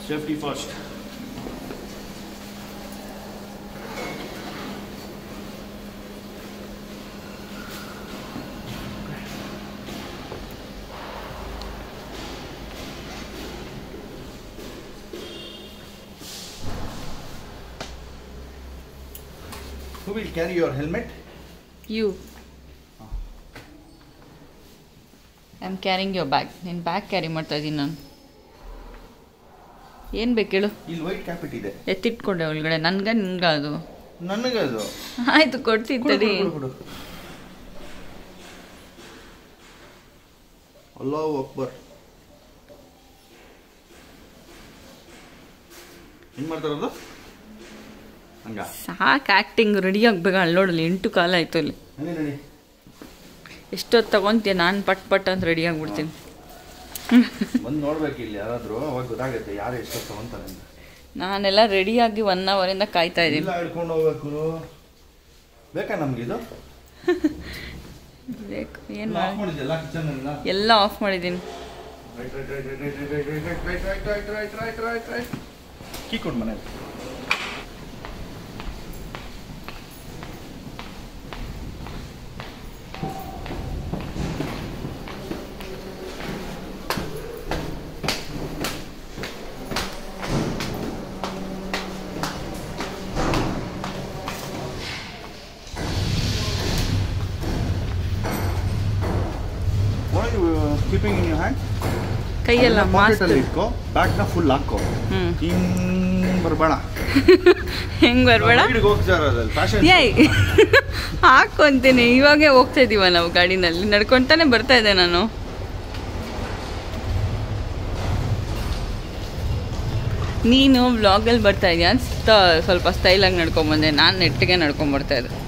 Safety first Who will carry your helmet? You I am carrying your bag ನಿನ್ನ bag carry ಮಾಡ್ತಾ ಇದ್ದೀನಿ ನಾನು ಏನು ಬೇಕು ಹೇಳು ಇಲ್ಲಿ ವೈಟ್ ಕ್ಯಾಪಿಟ್ ಇದೆ ಎತ್ತಿಟ್ಕೊಂಡೆ ಒಳಗಡೆ ನನ್ಗೆ ನಿನ್ಗೆ ಅದು ನನಗೆ ಅದು ಆಯ್ತು ಕೊಡ್ತೀನಿ ಕೊಡು, ತಡಿ ಕೊಡು, ಕೊಡು, ಕೊಡು. ಅಲ್ಲಾಹು ಅಕ್ಬರ್ ಹೆಂಗ್ ಮಾಡ್ತಾರದು ಹಂಗ ಸಾಕು ಆ್ಯಕ್ಟಿಂಗ್ ರೆಡಿ ಆಗ್ಬೇಕು ಅಲ್ಲಿ ನೋಡಲ್ಲಿ ಎಂಟು ಕಾಲ ಆಯ್ತು ಅಲ್ಲಿ ನಡಿ ನಡಿ ಎಷ್ಟೊತ್ತು ತಗೊಂತೀಯ ನಾನು ಪಟ್ ಪಟ್ ಅಂತ ರೆಡಿ ಆಗ್ಬಿಡ್ತೀನಿ ಬಂದು ನೋಡ್ಬೇಕು ಇಲ್ಲಿ ಯಾರಾದ್ರೂ ಅವಾಗ ಗೊತ್ತಾಗುತ್ತೆ ಯಾರು ಎಷ್ಟು ತಗೊಂತಾರೆ ಅಂತ ನಾನೆಲ್ಲ ರೆಡಿಯಾಗಿ ಒನ್ ಅವರಿಂದ ಕಾಯ್ತಾ ಇದ್ದೀನಿ ಇಲ್ಲ ಹಿಡ್ಕೊಂಡು ಹೋಗ್ಬೇಕು ಬೇಕಾ ನಮ್ಗೆ ಇದು ಬೇಕು ಏನು ಎಲ್ಲ ಮಾಡಿ ಆಫ್ ಮಾಡಿದ್ಯಲ್ಲ ಕಿಚನ್ ಎಲ್ಲ ಎಲ್ಲ ಆಫ್ ಮಾಡಿದ್ದೀನಿ right right right right right right right right right right right right right key ಕೊಡು ಮನೆ What are you uh, keeping in your hand? ಕೈಯೆಲ್ಲ ಅದನ್ನ ಮಾಸ್ಕ್ pocket ಅಲ್ಲಿ ಇಟ್ಕೋ ಬ್ಯಾಗ್ನ ಫುಲ್ ಹಾಕೋ ಹ್ಞೂ ಹಿಂಗ್ ಬರಬೇಡ ಹೆಂಗೆ ಬರಬೇಡ ಹೋಗ್ತಾ ಇರೋದಲ್ಲಿ ಫ್ಯಾಷನ್ ಏಯ್ ಹಾಕೊಂತೀನಿ ಇವಾಗೇ ಹೋಗ್ತಾ ಇದೀವ ನಾವು ಗಾಡಿನಲ್ಲಿ ನಡ್ಕೊಂತಾನೆ ಬರ್ತಾ ಇದ್ದೆ ನಾನು ನೀನು ವ್ಲಾಗಲ್ಲಿ ಬರ್ತಾ ಇದೆಯಾ ಅಂತ ಸ್ವಲ್ಪ ಸ್ಟೈಲಾಗಿ ನಡ್ಕೊಂಬಂದೆ ನಾನು ನೆಟ್ಟಿಗೆ ನಡ್ಕೊಂಬರ್ತಾ ಇದ್ದೆ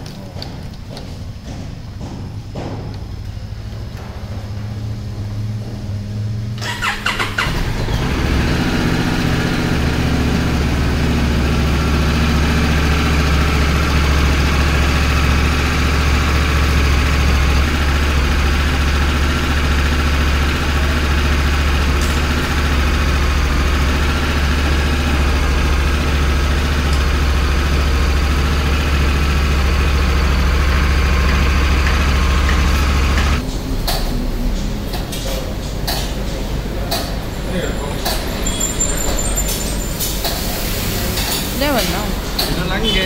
ಇದೇ ಒಂದು ಇದು ನಂಗೆ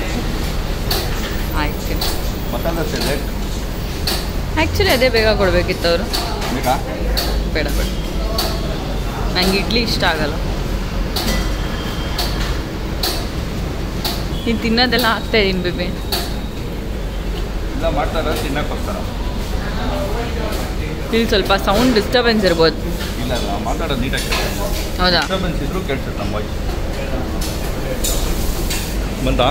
ಆಯ್ತು ಮಸಾಲ ಸೆಲೆಕ್ಟ್ ಆ್ಯಕ್ಚುಲಿ ಅದೇ ಬೇಗ ಕೊಡಬೇಕಿತ್ತು ಅವರು ಬೇಕಾ ಬೇಡ ಬೇಡ ನಂಗೆ ಇಡ್ಲಿ ಇಷ್ಟ ಆಗಲ್ಲ ನೀನು ತಿನ್ನೋದೆಲ್ಲ ಹಾಕ್ತಾ ಇದೀನಿ ಬೇಬಿ ಇಲ್ಲ ಮಾಡ್ತಾರ ತಿನ್ನಕ್ಕೆ ಹೋಗ್ತಾರ ಇಲ್ಲಿ ಸ್ವಲ್ಪ ಸೌಂಡ್ ಡಿಸ್ಟರ್ಬೆನ್ಸ್ ಇರ್ಬೋದು ಇಲ್ಲ ಇಲ್ಲ ಮಾತಾಡೋದು ನೀಟಾಗಿ ಹೌದಾ ಡಿಸ್ಟರ್ಬೆನ್ಸ್ ಇದ್ರು ಕೇಳ್ಸುತ್ತೆ ನಮ್ಮ ವಾಯ್ಸ್ ಬಂತಾ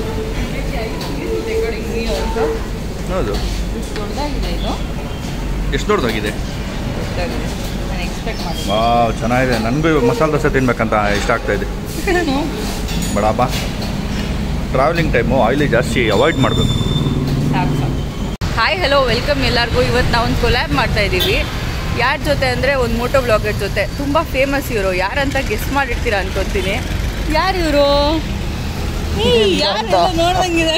ಹೌದು ದೊಡ್ಡದಾಗಿದೆ ಇದು ಎಷ್ಟು ದೊಡ್ಡದಾಗಿದೆ ನಾನು ಎಕ್ಸ್ಪೆಕ್ಟ್ ಮಾಡಿ ವಾವ್ ಚೆನ್ನಾಗಿದೆ ನನಗೂ ಇವಾಗ ಮಸಾಲೆ ದೋಸೆ ತಿನ್ಬೇಕಂತ ಇಷ್ಟ ಆಗ್ತಾ ಇದೆ ಬಡಾಬ ಟ್ರಾವೆಲಿಂಗ್ ಟೈಮು ಆಯಿಲಿ ಜಾಸ್ತಿ ಅವಾಯ್ಡ್ ಮಾಡಬೇಕು ಹಾಯ್ ಹಲೋ ವೆಲ್ಕಮ್ ಎಲ್ಲರಿಗೂ ಇವತ್ತು ನಾವು ಒಂದು ಕೊಲ್ಯಾಬ್ ಮಾಡ್ತಾ ಇದ್ದೀವಿ ಯಾರ ಜೊತೆ ಅಂದರೆ ಒಂದು ಮೋಟೋ ಬ್ಲಾಗರ್ ಜೊತೆ ತುಂಬ ಫೇಮಸ್ ಇವರು ಯಾರಂತ ಗೆಸ್ ಮಾಡಿರ್ತೀರ ಅನ್ಕೊತೀನಿ ಯಾರು ಇವರು ನೋಡ್ದಂಗಿದೆ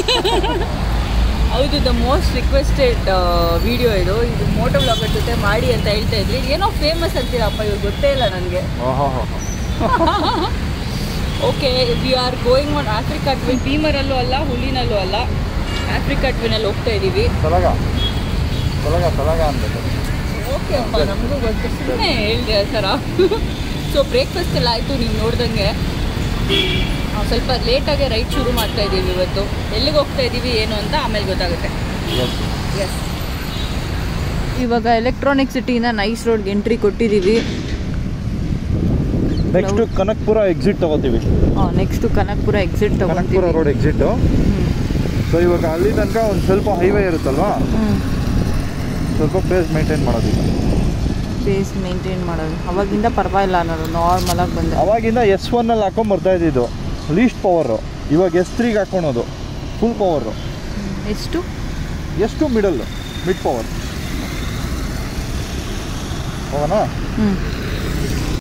ಹೌದು ದ ಮೋಸ್ಟ್ ರಿಕ್ವೆಸ್ಟೆಡ್ ವಿಡಿಯೋ ಇದು ಇದು ಮೋಟೋ ಬ್ಲಾಗರ್ ಜೊತೆ ಮಾಡಿ ಅಂತ ಹೇಳ್ತಾ ಇದ್ರಿ ಏನೋ ಫೇಮಸ್ ಅಂತೀರಪ್ಪ ಇವ್ರು ಗೊತ್ತೇ ಇಲ್ಲ ನನಗೆ okay we are going on Africa twin ಬೀಮರಲ್ಲೂ ಅಲ್ಲ ಹುಲಿನಲ್ಲೂ ಅಲ್ಲ ಆಫ್ರಿಕಾ ಟ್ವಿನಲ್ಲಿ ಹೋಗ್ತಾ ಇದ್ದೀವಿ ಸಲಗ ಸಲಗ ಸಲಗ ಅಂತ ಓಕೆ ಅಪ್ಪ ನಮಗೂ ಗೊತ್ತು ಸುಮ್ಮನೆ ಹೇಳಿದೆ ಸರ ಸೊ ಬ್ರೇಕ್ಫಾಸ್ಟ್ ಎಲ್ಲ ಆಯಿತು ನೀವು ನೋಡ್ದಂಗೆ ಆ, ಸ್ವಲ್ಪ ಲೇಟಾಗೆ ರೈಟ್ ಶುರು ಮಾಡ್ತಾ ಇದ್ದೀವಿ ಇವತ್ತು ಎಲ್ಲಿಗೆ ಹೋಗ್ತಾ ಇದ್ದೀವಿ ಏನು ಅಂತ ಆಮೇಲೆ ಗೊತ್ತಾಗುತ್ತೆ ಎಸ್ ಇವಾಗ ಎಲೆಕ್ಟ್ರಾನಿಕ್ ಸಿಟಿಯಿಂದ ನೈಸ್ ರೋಡ್ಗೆ ಎಂಟ್ರಿ ಕೊಟ್ಟಿದ್ದೀವಿ ನೆಕ್ಸ್ಟ್ ಕನಕ್ಪುರ ಎಕ್ಸಿಟ್ ತಗೋತೀವಿ ನೆಕ್ಸ್ಟು ಕನಕ್ಪುರ ಎಕ್ಸಿಟ್ ಕನಕ್ಪುರ ತಗೊಂತೀವಿ ರೋಡ್ ಎಕ್ಸಿಟ್ಟು ಸೊ ಇವಾಗ ಅಲ್ಲಿ ತನಕ ಒಂದು ಸ್ವಲ್ಪ ಹೈವೇ ಇರುತ್ತಲ್ವಾ ಸ್ವಲ್ಪ ಪೇಸ್ ಮೇಂಟೈನ್ ಮಾಡೋದಿಲ್ಲ ಬೇಸ್ ಮೇಂಟೈನ್ ಮಾಡೋದು ಅವಾಗಿಂದ ಪರವಾಗಿಲ್ಲ ನಾನು ನಾರ್ಮಲಾಗಿ ಬಂದೆ ಅವಾಗಿಂದ ಎಸ್ ಒನ್ನಲ್ಲಿ ಹಾಕೊಂಡ್ ಬರ್ತಾ ಇದ್ದಿದ್ದು ಲೀಸ್ಟ್ ಪವರು ಇವಾಗ ಎಸ್ ತ್ರೀಗೆ ಹಾಕೊಳೋದು ಫುಲ್ ಪವರು ಎಷ್ಟು ಎಷ್ಟು ಮಿಡಲ್ ಮಿಡ್ ಪವರ್ ಹೋಗೋಣ ಹ್ಞೂ